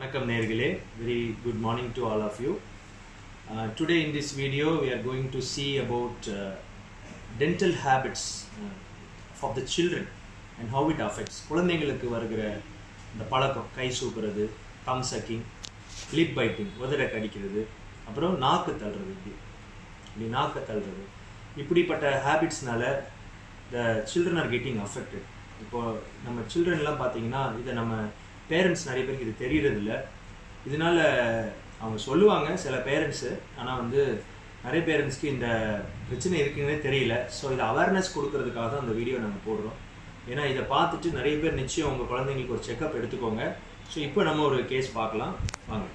வணக்கம் நேர்களே very good morning to all of you uh, today in this video we are going to see about uh, dental habits uh, of the children and how it affects குழந்தைங்களுக்கு வருகிற இந்த பழக்கம் கை சூப்புறது thumb sucking lip biting உதட கடிக்கிறது அப்புறம் நாக்கு தள்ளுறது இப்படி இப்படி நாக்கு தள்ளுறது இப்படிப்பட்ட ஹேபிட்ஸ்னால the children are getting affected இப்போ நம்ம சில்ட்ரன்லாம் பார்த்தீங்கன்னா இதை நம்ம பேரண்ட்ஸ் நிறைய பேருக்கு இது தெரியறது இல்ல இதனால அவங்க சொல்லுவாங்க சில பேரண்ட்ஸு ஆனால் வந்து நிறைய பேரண்ட்ஸ்க்கு இந்த பிரச்சனை இருக்குன்னே தெரியல ஸோ இதை அவேர்னஸ் கொடுக்கறதுக்காக தான் அந்த வீடியோ நாங்கள் போடுறோம் ஏன்னா இதை பார்த்துட்டு நிறைய பேர் நிச்சயம் உங்கள் குழந்தைங்களுக்கு ஒரு செக்கப் எடுத்துக்கோங்க ஸோ இப்போ நம்ம ஒரு கேஸ் பார்க்கலாம் வாங்க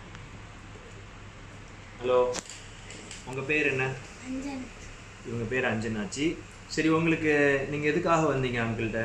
ஹலோ உங்கள் பேர் என்ன அஞ்சன் இவங்க பேர் அஞ்சனாச்சி சரி உங்களுக்கு நீங்கள் எதுக்காக வந்தீங்க அங்கிள்கிட்ட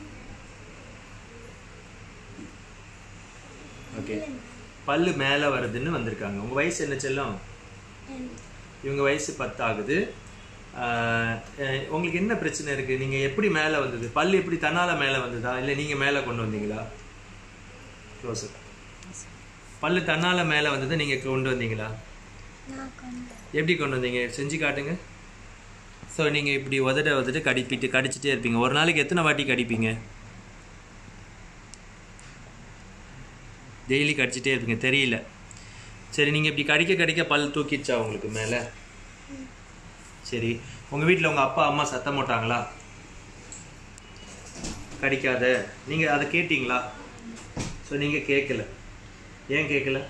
ஓகே பல்லு மேலே வருதுன்னு வந்திருக்காங்க உங்கள் வயசு என்ன செல்லம் இவங்க வயசு பத்தாகுது ஆஹ் அஹ் உங்களுக்கு என்ன பிரச்சனை இருக்குது நீங்கள் எப்படி மேலே வந்தது பல்லு எப்படி தன்னால் மேலே வந்ததா இல்லை நீங்கள் மேலே கொண்டு வந்தீங்களா க்ளோஸர் பல்லு தன்னால் மேலே வந்ததை நீங்கள் கொண்டு வந்தீங்களா நான் கொண்டு எப்படி கொண்டு வந்தீங்க செஞ்சு காட்டுங்க ஸோ நீங்கள் இப்படி உதட உதட்டு கடிப்பிட்டு கடிச்சிட்டே இருப்பீங்க ஒரு நாளைக்கு எத்தனை வாட்டி கடிப்பீங்க டெய்லி கடிச்சிட்டே இருப்பீங்க தெரியல சரி நீங்கள் இப்படி கடிக்க கடிக்க பல் தூக்கிச்சா உங்களுக்கு மேலே சரி உங்கள் வீட்டில் உங்கள் அப்பா அம்மா சத்தம் போட்டாங்களா கடிக்காத நீங்கள் அதை கேட்டிங்களா ஸோ நீங்கள் கேட்கல ஏன் கேட்கல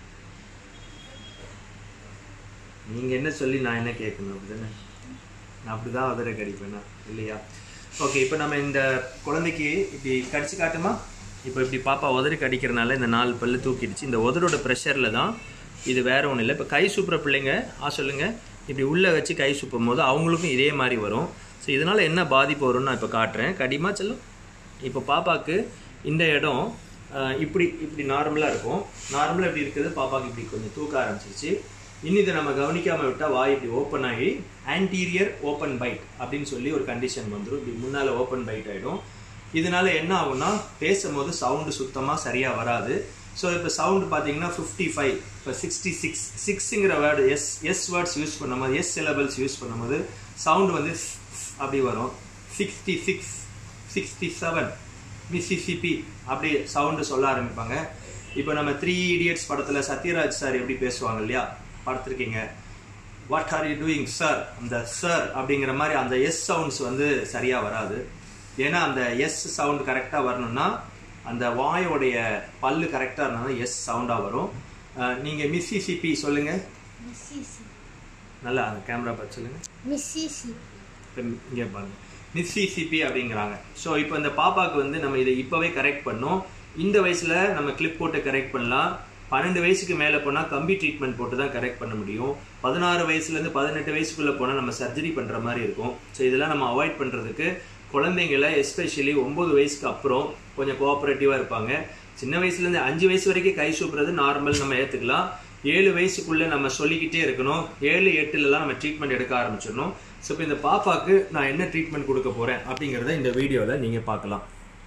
நீங்க என்ன சொல்லி நான் என்ன கேட்கணும் அப்படிதானே நான் அப்படிதான் உதற கடிப்பேனா இல்லையா ஓகே இப்போ நம்ம இந்த குழந்தைக்கு இப்படி கடிச்சு காட்டுமா இப்போ இப்படி பாப்பா உதறி கடிக்கிறனால இந்த நாலு பல்லு தூக்கிடுச்சு இந்த உதரோட ப்ரெஷரில் தான் இது வேற ஒன்றும் இல்லை இப்போ கை சூப்புற பிள்ளைங்க ஆ சொல்லுங்க இப்படி உள்ளே வச்சு கை சூப்பும் போது அவங்களுக்கும் இதே மாதிரி வரும் ஸோ இதனால என்ன பாதிப்பு வரும்னு நான் இப்போ காட்டுறேன் கடிமா செல்லும் இப்போ பாப்பாக்கு இந்த இடம் ஆஹ், இப்படி இப்படி நார்மலாக இருக்கும் நார்மலாக இப்படி இருக்கிறது பாப்பாக்கு இப்படி கொஞ்சம் தூக்க ஆரம்பிச்சிருச்சு இன்னும் இதை நம்ம கவனிக்காம விட்டால் வாய் இப்படி ஓப்பன் ஆகி ஆன்டீரியர் ஓப்பன் பைட் அப்படின்னு சொல்லி ஒரு கண்டிஷன் வந்துடும் இப்படி முன்னால் ஓப்பன் பைட் ஆகிடும் இதனால என்ன ஆகும்னா பேசும்போது சவுண்டு சுத்தமாக சரியாக வராது ஸோ இப்போ சவுண்டு பார்த்தீங்கன்னா ஃபிஃப்டி ஃபைவ் இப்போ சிக்ஸ்டி சிக்ஸ் சிக்ஸுங்கிற word S S words use பண்ணும்போது எஸ் சிலபிள்ஸ் யூஸ் பண்ணும்போது சவுண்டு வந்து அப்படி வரும் sixty six sixty seven Mississippi அப்படி சவுண்டு சொல்ல ஆரம்பிப்பாங்க இப்போ நம்ம த்ரீ இடியட்ஸ் படத்தில் சத்யராஜ் சார் எப்படி பேசுவாங்க இல்லையா பார்த்துருக்கீங்க what are you doing sir அந்த சார் அப்படிங்கிற மாதிரி அந்த எஸ் சவுண்ட்ஸ் வந்து சரியாக வராது ஏன்னா அந்த எஸ் சவுண்ட் கரெக்டாக வரணும்னா அந்த வாயோடைய பல்லு கரெக்டாக இருந்தால் எஸ் சவுண்டாக வரும் நீங்கள் மிஸ்ஸிசிபி சொல்லுங்கள் மிஸ்ஸிசி நல்லா அந்த கேமரா பார்த்து சொல்லுங்கள் மிஸ்ஸிசி இப்போ இங்கே பாருங்க மிஸ்ஸிசிபி அப்படிங்கிறாங்க ஸோ இப்போ இந்த பாப்பாவுக்கு வந்து நம்ம இதை இப்போவே கரெக்ட் பண்ணோம் இந்த வயசில் நம்ம கிளிப் போட்டு கரெக்ட் பண்ணலாம் பன்னெண்டு வயசுக்கு மேலே போனால் கம்பி ட்ரீட்மெண்ட் போட்டு தான் கரெக்ட் பண்ண முடியும் பதினாறு வயசுலேருந்து பதினெட்டு வயசுக்குள்ளே போனால் நம்ம சர்ஜரி பண்ணுற மாதிரி இருக்கும் ஸோ இதெல்லாம் நம்ம அவாய்ட் பண்ணுறதுக்கு குழந்தைங்களை எஸ்பெஷலி ஒம்பது வயசுக்கு அப்புறம் கொஞ்சம் கோஆப்ரேட்டிவாக இருப்பாங்க சின்ன வயசுலேருந்து அஞ்சு வயசு வரைக்கும் கை சூப்புறது நார்மல் நம்ம ஏற்றுக்கலாம் ஏழு வயசுக்குள்ளே நம்ம சொல்லிக்கிட்டே இருக்கணும் ஏழு எட்டுலலாம் நம்ம ட்ரீட்மெண்ட் எடுக்க ஆரம்பிச்சிடணும் ஸோ இப்போ இந்த பாப்பாக்கு நான் என்ன ட்ரீட்மெண்ட் கொடுக்க போகிறேன் அப்படிங்கிறத இந்த வீடியோவில் நீங்கள் பார்க்கலாம்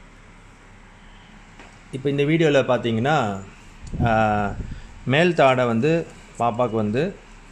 இப்போ இந்த வீடியோவில் பார்த்தீங்கன்னா ஆஹ், மேல் தாடை வந்து பாப்பாவுக்கு வந்து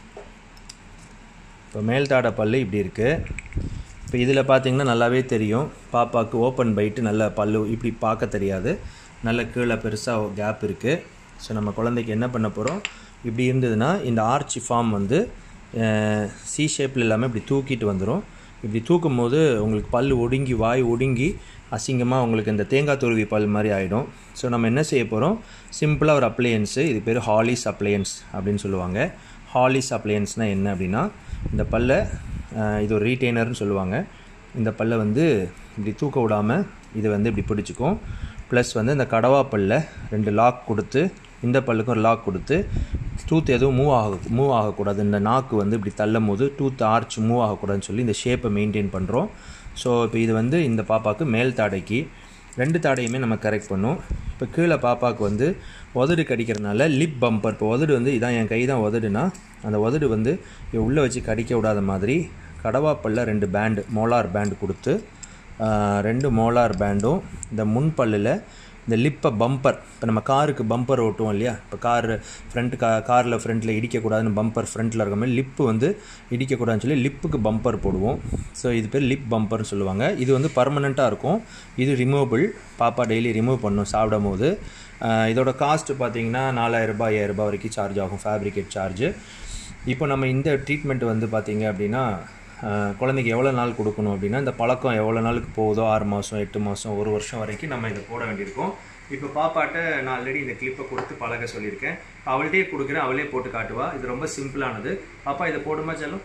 இப்போ மேல் தாடை பல்லு இப்படி இருக்குது இப்போ இதில் பார்த்தீங்கன்னா நல்லாவே தெரியும் பாப்பாவுக்கு ஓப்பன் பைட்டு நல்ல பல்லு இப்படி பார்க்க தெரியாது நல்ல கீழே பெருசாக கேப் இருக்குது ஸோ நம்ம குழந்தைக்கு என்ன பண்ண போகிறோம் இப்படி இருந்ததுன்னா இந்த ஆர்ச்சி ஃபார்ம் வந்து சி ஷேப்பில் இல்லாமல் இப்படி தூக்கிட்டு வந்துடும் இப்படி தூக்கும் போது உங்களுக்கு பல் ஒடுங்கி வாய் ஒடுங்கி அசிங்கமாக உங்களுக்கு இந்த தேங்காய் துருவி பல் மாதிரி ஆகிடும் ஸோ நம்ம என்ன செய்ய போகிறோம் சிம்பிளாக ஒரு அப்ளையன்ஸு இது பேர் ஹாலிஸ் அப்ளையன்ஸ் அப்படின்னு சொல்லுவாங்க ஹாலிஸ் அப்ளையன்ஸ்னால் என்ன அப்படின்னா இந்த பல்லை அஹ், இது ஒரு ரீட்டைனர்னு சொல்லுவாங்க இந்த பல்லை வந்து இப்படி தூக்க விடாமல் இது வந்து இப்படி பிடிச்சிக்கும் ப்ளஸ் வந்து இந்த கடவா பல்ல ரெண்டு லாக் கொடுத்து இந்த பல்லுக்கும் ஒரு லாக் கொடுத்து டூத் எதுவும் மூவ் ஆக மூவ் ஆகக்கூடாது இந்த நாக்கு வந்து இப்படி தள்ளும் போது டூத் ஆர்ச் மூவ் ஆகக்கூடாதுன்னு சொல்லி இந்த ஷேப்பை மெயின்டைன் பண்ணுறோம் ஸோ இப்போ இது வந்து இந்த பாப்பாவுக்கு மேல் தாடைக்கு ரெண்டு தாடையுமே நம்ம கரெக்ட் பண்ணும் இப்போ கீழே பாப்பாவுக்கு வந்து உதடு கடிக்கிறதுனால லிப் பம்பர் இப்போ உதடு வந்து இதான் என் கை தான் உதடுனா அந்த உதடு வந்து உள்ளே வச்சு கடிக்க விடாத மாதிரி கடவாப்பல்ல ரெண்டு பேண்டு மோலார் பேண்டு கொடுத்து ஆஹ், ரெண்டு மோலார் பேண்டும் இந்த முன் பல்லில் இந்த லிப்பை பம்பர் இப்போ நம்ம காருக்கு பம்பர் ஓட்டுவோம் இல்லையா இப்போ கார் ஃப்ரண்ட் கா காரில் ஃப்ரண்ட்டில் இடிக்கக்கூடாதுன்னு பம்பர் ஃப்ரண்ட்டில் இருக்க மாதிரி லிப்பு வந்து இடிக்கக்கூடாதுன்னு சொல்லி லிப்புக்கு பம்பர் போடுவோம் ஸோ இது பேர் லிப் பம்பர்னு சொல்லுவாங்க இது வந்து பர்மனெண்ட்டாக இருக்கும் இது ரிமூவபிள் பாப்பா டெய்லி ரிமூவ் பண்ணும் சாப்பிடும் போது ஆஹ் இதோட காஸ்ட் பார்த்தீங்கன்னா நாலாயிரரூபா ஐயாயிரரூபா வரைக்கும் சார்ஜ் ஆகும் ஃபேப்ரிகேட் சார்ஜு இப்போ நம்ம இந்த ட்ரீட்மெண்ட் வந்து பார்த்தீங்க அப்படின்னா ஆஹ் குழந்தைக்கு எவ்வளோ நாள் கொடுக்கணும் அப்படின்னா இந்த பழக்கம் எவ்வளோ நாளுக்கு போகுதோ ஆறு மாதம் எட்டு மாதம் ஒரு வருஷம் வரைக்கும் நம்ம இதை போட வேண்டியிருக்கும் இப்போ பாப்பாட்ட நான் ஆல்ரெடி இந்த கிளிப்பை கொடுத்து பழக சொல்லியிருக்கேன் அவள்கிட்டயே கொடுக்குறேன் அவளே போட்டு காட்டுவா இது ரொம்ப சிம்பிளானது பாப்பா இதை போடுமா செல்லும்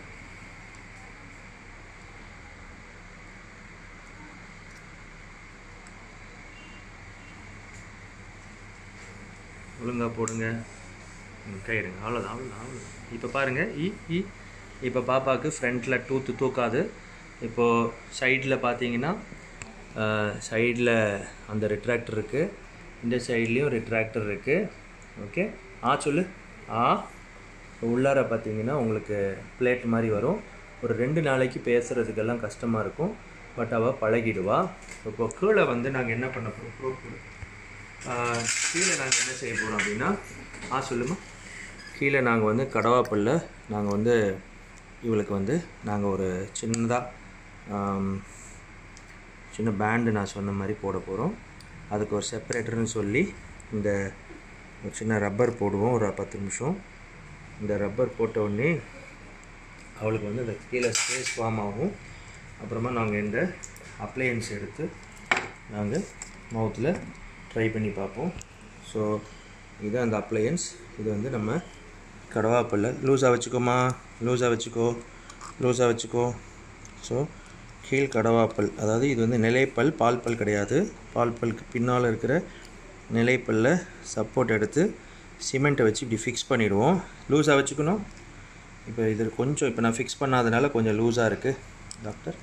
ஒழுங்கா போடுங்க ம், கையிடுங்க அவ்வளோதான் அவ்வளோதான் அவ்வளோதான் இப்போ பாருங்கள் இ இ இப்போ பாப்பாவுக்கு ஃப்ரண்ட்டில் டூத்து தூக்காது இப்போது சைடில் பார்த்தீங்கன்னா சைடில் அந்த ரிட்ராக்டர் இருக்குது இந்த சைட்லேயும் ரிட்ராக்டர் இருக்குது ஓகே ஆ சொல்லு ஆ இப்போ உள்ளார பார்த்தீங்கன்னா உங்களுக்கு பிளேட் மாதிரி வரும் ஒரு ரெண்டு நாளைக்கு பேசுகிறதுக்கெல்லாம் கஷ்டமாக இருக்கும் பட் அவள் பழகிடுவா இப்போ கீழே வந்து நாங்கள் என்ன பண்ண போகிறோம் கீழே நாங்கள் என்ன செய்ய போகிறோம் அப்படின்னா ஆ சொல்லுமா கீழே நாங்கள் வந்து கடவாப்பல்ல நாங்கள் வந்து இவளுக்கு வந்து நாங்கள் ஒரு சின்னதாக சின்ன பேண்டு நான் சொன்ன மாதிரி போட போகிறோம் அதுக்கு ஒரு செப்பரேட்டர்னு சொல்லி இந்த ஒரு சின்ன ரப்பர் போடுவோம் ஒரு பத்து நிமிஷம் இந்த ரப்பர் போட்ட உடனே அவளுக்கு வந்து அந்த கீழே ஸ்பேஸ் ஃபார்ம் ஆகும் அப்புறமா நாங்கள் இந்த அப்ளையன்ஸ் எடுத்து நாங்கள் மவுத்தில் ட்ரை பண்ணி பார்ப்போம் ஸோ இது அந்த அப்ளையன்ஸ் இது வந்து நம்ம கடவாப்பல்ல லூஸாக வச்சுக்கோமா லூஸாக வச்சுக்கோ லூஸாக வச்சுக்கோ ஸோ கீழ் கடவாப்பல் அதாவது இது வந்து நிலைப்பல் பால் பல் கிடையாது பால் பல்க்கு பின்னால் இருக்கிற நிலைப்பல்ல சப்போர்ட் எடுத்து சிமெண்ட்டை வச்சு இப்படி ஃபிக்ஸ் பண்ணிவிடுவோம் லூஸாக வச்சுக்கணும் இப்போ இது கொஞ்சம் இப்போ நான் ஃபிக்ஸ் பண்ணாதனால கொஞ்சம் லூஸாக இருக்குது டாக்டர்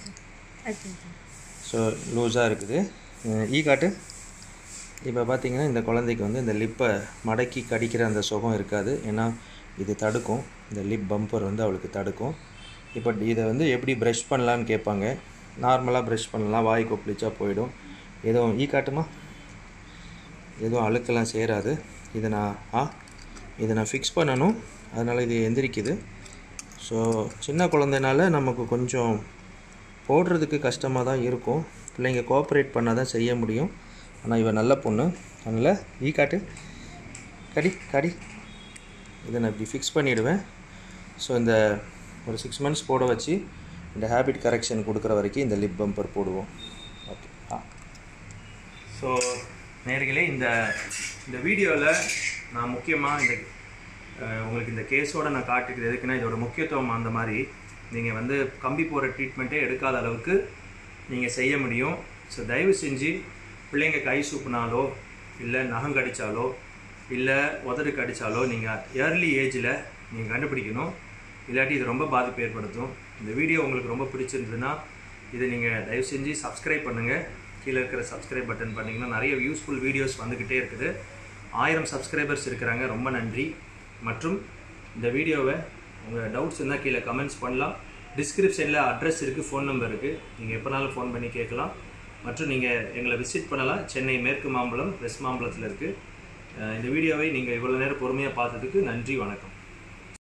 ஸோ லூஸாக இருக்குது அஹ் ஈ காட்டு இப்போ பார்த்தீங்கன்னா இந்த குழந்தைக்கு வந்து இந்த லிப்பை மடக்கி கடிக்கிற அந்த சுகம் இருக்காது ஏன்னா இது தடுக்கும் இந்த லிப் பம்பர் வந்து அவளுக்கு தடுக்கும் இப்போ இதை வந்து எப்படி ப்ரஷ் பண்ணலான்னு கேட்பாங்க நார்மலாக ப்ரஷ் பண்ணலாம் வாய் கொப்பளிச்சா போயிடும் எதுவும் ஈ காட்டுமா எதுவும் அழுக்கெல்லாம் சேராது இதை நான் ஆ இதை நான் ஃபிக்ஸ் பண்ணணும் அதனால் இது எந்திரிக்குது ஸோ சின்ன குழந்தைனால நமக்கு கொஞ்சம் போடுறதுக்கு கஷ்டமாக தான் இருக்கும் பிள்ளைங்க கோஆப்ரேட் பண்ணால் தான் செய்ய முடியும் ஆனால் இவன் நல்ல பொண்ணு அதனால் ஈ காட்டு கடி கடி இதை நான் இப்படி ஃபிக்ஸ் பண்ணிவிடுவேன் ஸோ இந்த ஒரு சிக்ஸ் மந்த்ஸ் போட வச்சு இந்த ஹேபிட் கரெக்ஷன் கொடுக்குற வரைக்கும் இந்த லிப் பம்பர் போடுவோம் ஓகே ஆ ஸோ நேர்களே இந்த இந்த வீடியோவில் நான் முக்கியமாக இந்த அஹ், உங்களுக்கு இந்த கேஸோட நான் காட்டுக்கிறது எதுக்குன்னா இதோட முக்கியத்துவம் அந்த மாதிரி நீங்கள் வந்து கம்பி போகிற ட்ரீட்மெண்ட்டே எடுக்காத அளவுக்கு நீங்கள் செய்ய முடியும் ஸோ தயவு செஞ்சு பிள்ளைங்க கை சூப்புனாலோ இல்லை நகம் கடித்தாலோ இல்லை உதடு கடித்தாலோ நீங்கள் ஏர்லி ஏஜில் நீங்கள் கண்டுபிடிக்கணும் இல்லாட்டி இது ரொம்ப பாதிப்பு ஏற்படுத்தும் இந்த வீடியோ உங்களுக்கு ரொம்ப பிடிச்சிருந்ததுன்னா இதை நீங்கள் தயவு செஞ்சு சப்ஸ்கிரைப் பண்ணுங்கள் கீழே இருக்கிற சப்ஸ்கிரைப் பட்டன் பண்ணிங்கன்னா நிறைய யூஸ்ஃபுல் வீடியோஸ் வந்துக்கிட்டே இருக்குது ஆயிரம் சப்ஸ்கிரைபர்ஸ் இருக்கிறாங்க ரொம்ப நன்றி மற்றும் இந்த வீடியோவை உங்கள் டவுட்ஸ் இருந்தால் கீழே கமெண்ட்ஸ் பண்ணலாம் டிஸ்கிரிப்ஷனில் அட்ரஸ் இருக்குது ஃபோன் நம்பர் இருக்குது நீங்கள் எப்போனாலும் ஃபோன் பண்ணி கேட்கலாம் மற்றும் நீங்கள் எங்களை விசிட் பண்ணலாம் சென்னை மேற்கு மாம்பலம் வெஸ்ட் மாம்பலத்தில் இருக்குது இந்த வீடியோவை நீங்கள் இவ்வளோ நேரம் பொறுமையாக பார்த்ததுக்கு நன்றி வணக்கம்